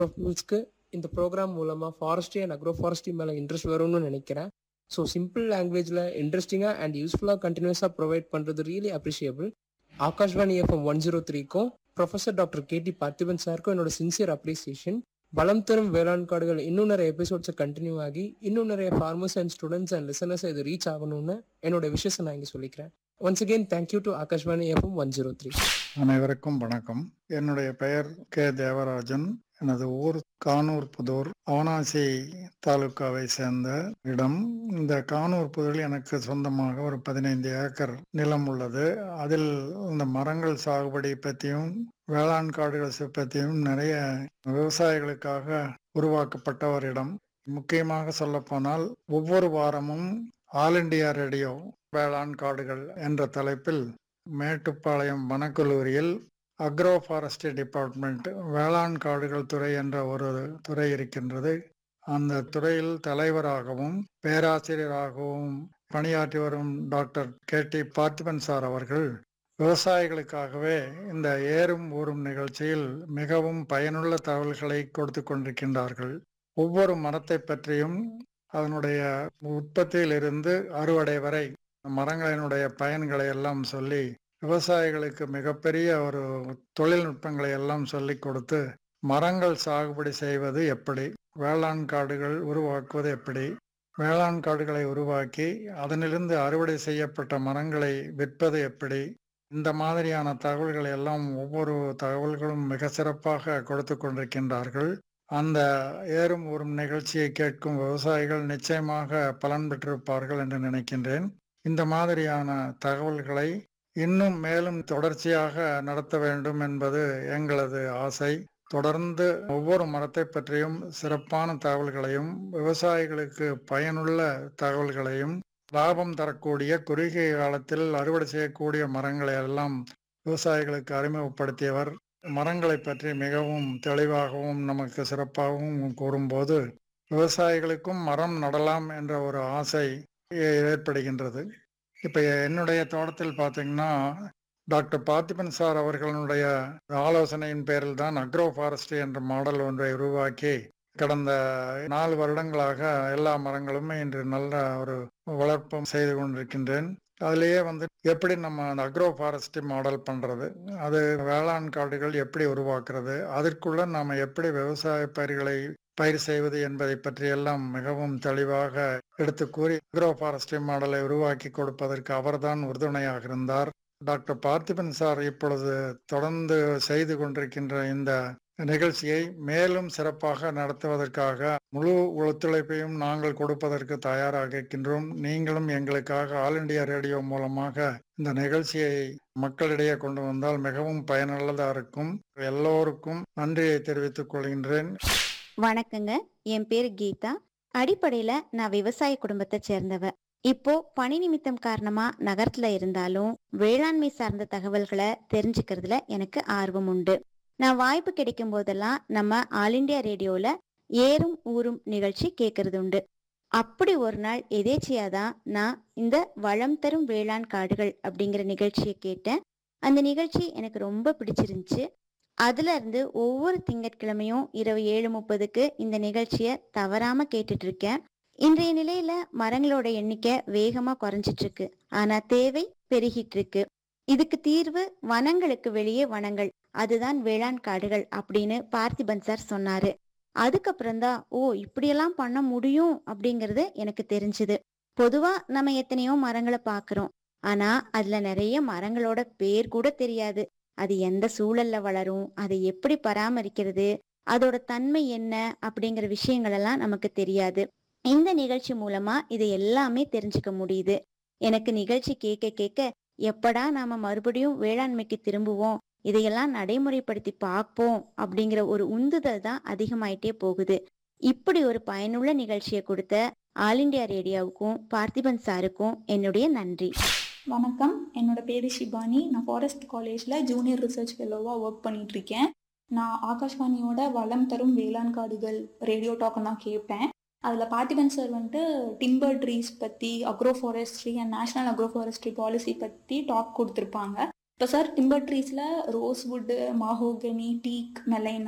பீப்புள்ஸ்க்கு இந்த ப்ரோக்ராம் மூலமா forestry and agro forestry மேல இன்ட்ரெஸ்ட் வரும்னு நினைக்கிறேன் ஸோ சிம்பிள் லாங்குவேஜ்ல இன்ட்ரெஸ்டிங்கா அண்ட் யூஸ்ஃபுல்லா கண்டினியூஸா ப்ரொவைட் பண்றது really appreciable Akashvani FM one zero த்ரீக்கும் professor doctor K D Parthiban சாருக்கும் என்னோட சின்சியர் அப்ரிசியேஷன் பலம் தரும் வேளாண் காடுகள் இன்னும் நிறைய எபிசோட்ஸை கண்டினியூ ஆகி இன்னும் நிறைய farmers and students and listeners இது ரீச் ஆகணும்னு என்னோட விஷயத்தை நான் இங்கே சொல்லிக்கிறேன் once again thank you to Akashvani FM one zero three அனைவருக்கும் வணக்கம் என்னுடைய பெயர் கே தேவராஜன் எனது ஊர் கானூர் புதூர் அவனாசி தாலுக்காவை சேர்ந்த இடம் இந்த கானூர் புதூரில் எனக்கு சொந்தமாக ஒரு பதினைந்து ஏக்கர் நிலம் உள்ளது அதில் இந்த மரங்கள் சாகுபடி பற்றியும் வேளாண் காடுகள் பற்றியும் நிறைய விவசாயிகளுக்காக உருவாக்கப்பட்ட ஒரு இடம் முக்கியமாக சொல்லப்போனால் ஒவ்வொரு வாரமும் ஆல் இண்டியா ரேடியோ வேளாண் காடுகள் என்ற தலைப்பில் மேட்டுப்பாளையம் வனக்கல்லூரியில் அக்ரோ ஃபாரஸ்ட்ரி டிபார்ட்மெண்ட் வேளாண் காடுகள் துறை என்ற ஒரு துறை இருக்கின்றது அந்த துறையில் தலைவராகவும் பேராசிரியராகவும் பணியாற்றி வரும் doctor K D Parthiban sir அவர்கள் விவசாயிகளுக்காகவே இந்த ஏறும் ஊறும் நிகழ்ச்சியில் மிகவும் பயனுள்ள தகவல்களை கொடுத்து கொண்டிருக்கின்றார்கள் ஒவ்வொரு மரத்தை பற்றியும் அதனுடைய உற்பத்தியிலிருந்து அறுவடை வரை மரங்களினுடைய பயன்களை எல்லாம் சொல்லி விவசாயிகளுக்கு மிகப்பெரிய ஒரு தொழில்நுட்பங்களை எல்லாம் சொல்லி கொடுத்து மரங்கள் சாகுபடி செய்வது எப்படி வேளாண் காடுகள் உருவாக்குவது எப்படி வேளாண் காடுகளை உருவாக்கி அதனிலிருந்து அறுவடை செய்யப்பட்ட மரங்களை விற்பது எப்படி இந்த மாதிரியான தகவல்களை எல்லாம் ஒவ்வொரு தகவல்களும் மிக சிறப்பாக கொடுத்து கொண்டிருக்கின்றார்கள் அந்த ஏறும் ஊறும் நிகழ்ச்சியை கேட்கும் விவசாயிகள் நிச்சயமாக பலன் பெற்றிருப்பார்கள் என்று நினைக்கின்றேன் இந்த மாதிரியான தகவல்களை இன்னும் மேலும் தொடர்ச்சியாக நடத்த வேண்டும் என்பது எங்களது ஆசை தொடர்ந்து ஒவ்வொரு மரத்தை பற்றியும் சிறப்பான தகவல்களையும் விவசாயிகளுக்கு பயனுள்ள தகவல்களையும் லாபம் தரக்கூடிய குறுகிய காலத்தில் அறுவடை செய்யக்கூடிய மரங்களை எல்லாம் விவசாயிகளுக்கு அறிமுகப்படுத்தியவர் மரங்களை பற்றி மிகவும் தெளிவாகவும் நமக்கு சிறப்பாகவும் கூறும்போது விவசாயிகளுக்கும் மரம் நடலாம் என்ற ஒரு ஆசை ஏற்படுகின்றது இப்ப என்னுடைய தோட்டத்தில் பார்த்தீங்கன்னா டாக்டர் பார்த்திபன் சார் அவர்களுடைய ஆலோசனையின் பேரில் தான் அக்ரோ ஃபாரஸ்ட்ரி என்ற மாடல் ஒன்றை உருவாக்கி கடந்த நாலு வருடங்களாக எல்லா மரங்களுமே இன்று நல்ல ஒரு வளர்ப்பும் செய்து கொண்டிருக்கின்றேன் அதுலேயே வந்து எப்படி நம்ம அந்த அக்ரோ ஃபாரஸ்ட்ரி மாடல் பண்றது அது வேளாண் காடுகள் எப்படி உருவாக்குறது அதற்குள்ள நாம எப்படி விவசாய பயிர்களை பயிர் செய்வது என்பதை பற்றி எல்லாம் மிகவும் தெளிவாக எடுத்து கூறி அக்ரோ ஃபாரஸ்ட்ரி மாடலை உருவாக்கி கொடுப்பதற்கு அவர்தான் உறுதுணையாக இருந்தார் டாக்டர் பார்த்திபன் சார் இப்பொழுது தொடர்ந்து செய்து கொண்டிருக்கின்ற இந்த நிகழ்ச்சியை மேலும் சிறப்பாக நடத்துவதற்காக முழு ஒத்துழைப்பையும் நாங்கள் கொடுப்பதற்கு தயாராக இருக்கின்றோம் நீங்களும் எங்களுக்காக ஆல் இண்டியா ரேடியோ மூலமாக இந்த நிகழ்ச்சியை மக்களிடையே கொண்டு வந்தால் மிகவும் பயனுள்ளதாக இருக்கும் எல்லோருக்கும் நன்றியை தெரிவித்துக் கொள்கின்றேன் வணக்கங்க என் பேரு கீதா அடிப்படையில நான் விவசாய குடும்பத்தை சேர்ந்தவ இப்போ பணி நிமித்தம் காரணமா நகரத்துல இருந்தாலும் வேளாண்மை சார்ந்த தகவல்களை தெரிஞ்சுக்கிறதுல எனக்கு ஆர்வம் உண்டு நான் வாய்ப்பு கிடைக்கும் போதெல்லாம் நம்ம ஆல் இண்டியா ரேடியோல ஏறும் ஊறும் நிகழ்ச்சி கேட்கறது உண்டு அப்படி ஒரு நாள் எதேச்சியா தான் நான் இந்த வளம் தரும் வேளாண் காடுகள் அப்படிங்கிற நிகழ்ச்சியை கேட்டேன் அந்த நிகழ்ச்சி எனக்கு ரொம்ப பிடிச்சிருந்துச்சு அதுல இருந்து ஒவ்வொரு திங்கட்கிழமையும் இரவு ஏழு முப்பதுக்கு இந்த நிகழ்ச்சியை தவறாம கேட்டுட்டு இருக்கேன் இன்றைய நிலையில மரங்களோட எண்ணிக்கை வேகமா குறைஞ்சிட்டு இருக்கு ஆனா தேவை பெருகிட்டு இருக்கு இதுக்கு தீர்வு வனங்களுக்கு வெளியே வனங்கள் அதுதான் வேளாண் காடுகள் அப்படின்னு பார்த்திபன் சார் சொன்னாரு அதுக்கப்புறம் தான் ஓ இப்படியெல்லாம் பண்ண முடியும் அப்படிங்கறது எனக்கு தெரிஞ்சது பொதுவா நம்ம எத்தனையோ மரங்களை பாக்குறோம் ஆனா அதுல நிறைய மரங்களோட பேர் கூட தெரியாது அது எந்த சூழல்ல வளரும் அதை எப்படி பராமரிக்கிறது அதோட தன்மை என்ன அப்படிங்கிற விஷயங்கள் எல்லாம் நமக்கு தெரியாது இந்த நிகழ்ச்சி மூலமா இது எல்லாமே தெரிஞ்சுக்க முடியுது எனக்கு நிகழ்ச்சி கேட்க கேட்க எப்படா நாம மறுபடியும் வேளாண்மைக்கு திரும்புவோம் இதையெல்லாம் நடைமுறைப்படுத்தி பார்ப்போம் அப்படிங்கிற ஒரு உந்துதல் தான் அதிகமாயிட்டே போகுது இப்படி ஒரு பயனுள்ள நிகழ்ச்சியை கொடுத்த ஆல் இண்டியா ரேடியோவுக்கும் பார்த்திபன் சாருக்கும் என்னுடைய நன்றி வணக்கம் என்னோட பேர் ஷிபானி நான் ஃபாரஸ்ட் காலேஜில் ஜூனியர் ரிசர்ச் ஃபெல்லோவாக ஒர்க் பண்ணிட்டு இருக்கேன் நான் ஆகாஷ்வாணியோட வளம் தரும் வேளாண் காடுகள் ரேடியோ டாக்கை நான் கேட்பேன் அதில் பார்த்திபன் சார் வந்துட்டு டிம்பர் ட்ரீஸ் பற்றி agro forestry and national agro forestry policy பற்றி டாக் கொடுத்துருப்பாங்க இப்போ சார் டிம்பர் ட்ரீஸில் ரோஸ்வுட்டு மாஹோகனி டீக் மெலைனா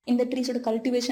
இந்த ட்ரீஸோட கல்டிவேஷன்